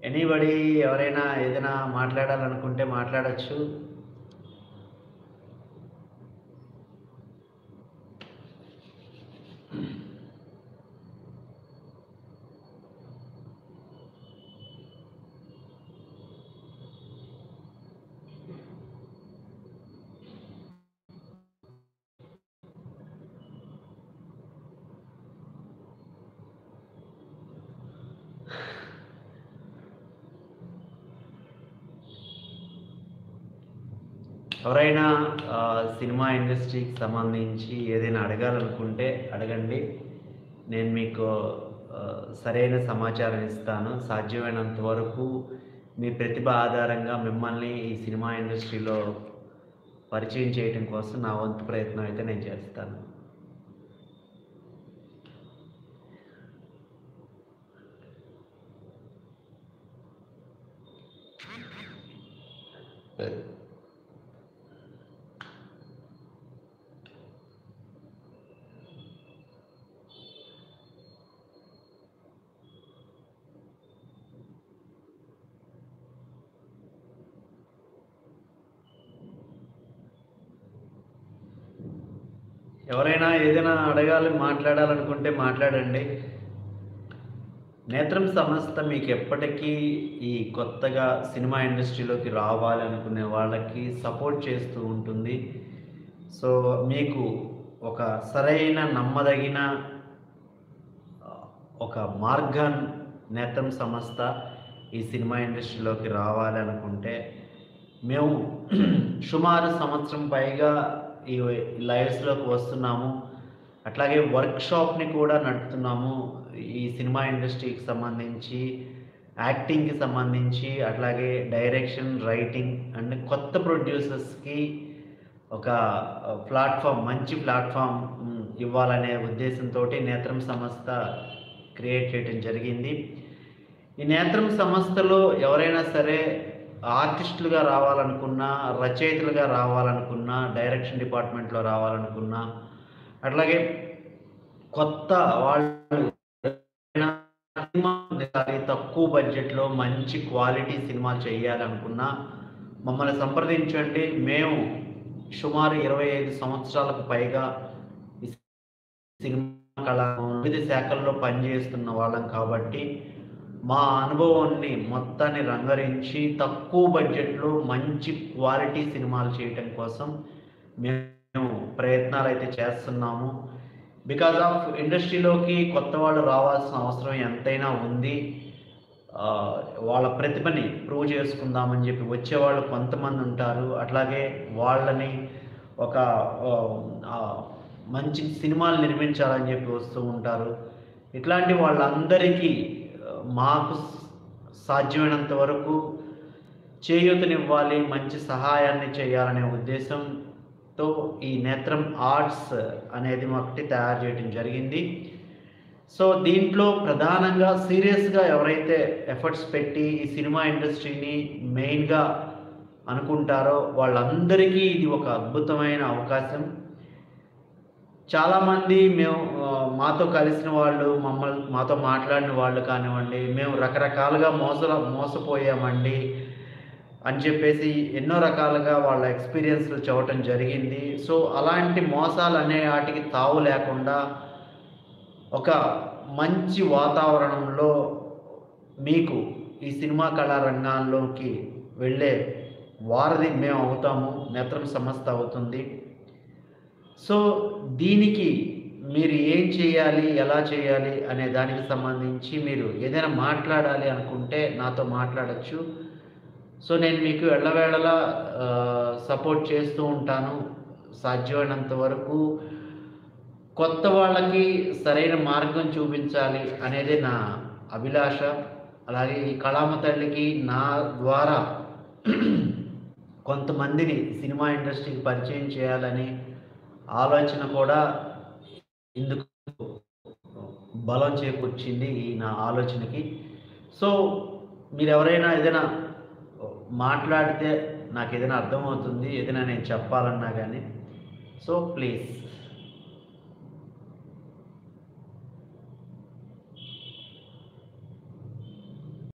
anybody ఎవరైనా ఏదైనా మాట్లాడాలనుకుంటే మాట్లాడొచ్చు ఎవరైనా ఆ, సినిమా ఇండస్ట్రీకి సంబంధించి ఏదైనా అడగాలనుకుంటే అడగండి నేను మీకు ఆ, సరైన సమాచారం ఇస్తాను సాధ్యమైనంత వరకు మీ ప్రతిభ ఆధారంగా మిమ్మల్ని ఈ సినిమా ఇండస్ట్రీలో పరిచయం చేయడం కోసం నా వంతు ప్రయత్నం అయితే నేను చేస్తాను ఎవరైనా ఏదైనా అడగాలి మాట్లాడాలనుకుంటే మాట్లాడండి నేత్రం సంస్థ మీకు ఎప్పటికీ ఈ కొత్తగా సినిమా ఇండస్ట్రీలోకి రావాలి అనుకునే వాళ్ళకి సపోర్ట్ చేస్తూ ఉంటుంది సో మీకు ఒక సరైన నమ్మదగిన ఆ, ఒక మార్గం నేత్రం సంస్థ ఈ సినిమా ఇండస్ట్రీలోకి రావాలి అనుకుంటే మేము సుమారు సంవత్సరం పైగా ఈ లైవ్స్లోకి వస్తున్నాము అట్లాగే వర్క్షాప్ని కూడా నడుపుతున్నాము ఈ సినిమా ఇండస్ట్రీకి సంబంధించి యాక్టింగ్కి సంబంధించి అట్లాగే డైరెక్షన్ రైటింగ్ అండ్ కొత్త ప్రొడ్యూసర్స్కి ఒక ప్లాట్ఫామ్ మంచి ప్లాట్ఫామ్ మ్, ఇవ్వాలనే ఉద్దేశంతో నేత్రం సంస్థ క్రియేట్ చేయడం జరిగింది ఈ నేత్రం సంస్థలో ఎవరైనా సరే ఆర్టిస్టులుగా రావాలనుకున్నా రచయితలుగా రావాలనుకున్నా డైరెక్షన్ డిపార్ట్మెంట్లో రావాలనుకున్నా అట్లాగే కొత్త వాళ్ళు ఎవరైనా సినిమా తీయాలి, తక్కువ బడ్జెట్లో మంచి క్వాలిటీ సినిమాలు చేయాలనుకున్నా మమ్మల్ని సంప్రదించండి మేము సుమారు ఇరవై ఐదు సంవత్సరాలకు పైగా ఈ సినిమా కళ వివిధ శాఖల్లో పనిచేస్తున్న వాళ్ళం కాబట్టి మా అనుభవాన్ని మొత్తాన్ని రంగరించి తక్కువ బడ్జెట్లో మంచి క్వాలిటీ సినిమాలు చేయటం కోసం మేము ప్రయత్నాలు అయితే చేస్తున్నాము బికాజ్ ఆఫ్ ఇండస్ట్రీలోకి కొత్త వాళ్ళు రావాల్సిన అవసరం ఎంతైనా ఉంది ఆ, వాళ్ళ ప్రతిభని ప్రూవ్ చేసుకుందామని చెప్పి వచ్చేవాళ్ళు కొంతమంది ఉంటారు అట్లాగే వాళ్ళని ఒక ఆ, ఆ, మంచి సినిమాలు నిర్మించాలని చెప్పి వస్తూ ఉంటారు ఇట్లాంటి వాళ్ళందరికీ ఆ, మాకు సాధ్యమైనంత వరకు చేయూతనివ్వాలి మంచి సహాయాన్ని చేయాలనే ఉద్దేశంతో ఈ నేత్రం ఆర్ట్స్ అనేది ఒకటి తయారు చేయడం జరిగింది సో దీంట్లో ప్రధానంగా సీరియస్గా ఎవరైతే ఎఫర్ట్స్ పెట్టి ఈ సినిమా ఇండస్ట్రీని మెయిన్గా అనుకుంటారో వాళ్ళందరికీ ఇది ఒక అద్భుతమైన అవకాశం చాలామంది మేము ఆ, మాతో కలిసిన వాళ్ళు మమ్మల్ని మాతో మాట్లాడిన వాళ్ళు కానివ్వండి మేము రకరకాలుగా మోస మోసపోయామండి అని చెప్పేసి ఎన్నో రకాలుగా వాళ్ళ ఎక్స్పీరియన్స్లు చెప్పటం జరిగింది సో అలాంటి మోసాలు అనే వాటికి తావు లేకుండా ఒక మంచి వాతావరణంలో మీకు ఈ సినిమా కళా రంగాల్లోకి వెళ్ళే వారధి మేము అవుతాము నేత్రం సంస్థ అవుతుంది సో దీనికి మీరు ఏం చేయాలి ఎలా చేయాలి అనే దానికి సంబంధించి మీరు ఏదైనా మాట్లాడాలి అనుకుంటే నాతో మాట్లాడచ్చు సో నేను మీకు ఎల్లవేళలా సపోర్ట్ చేస్తూ ఉంటాను సాధ్యమైనంత వరకు కొత్త వాళ్ళకి సరైన మార్గం చూపించాలి అనేది నా అభిలాష అలాగే ఈ కళామ తల్లికి నా ద్వారా కొంతమందిని సినిమా ఇండస్ట్రీకి పరిచయం చేయాలని ఆలోచన కూడా ఇందుకు బలం చేకూర్చింది ఈ నా ఆలోచనకి సో మీరు ఎవరైనా ఏదైనా మాట్లాడితే నాకు ఏదైనా అర్థమవుతుంది ఏదైనా నేను చెప్పాలన్నా కానీ సో ప్లీజ్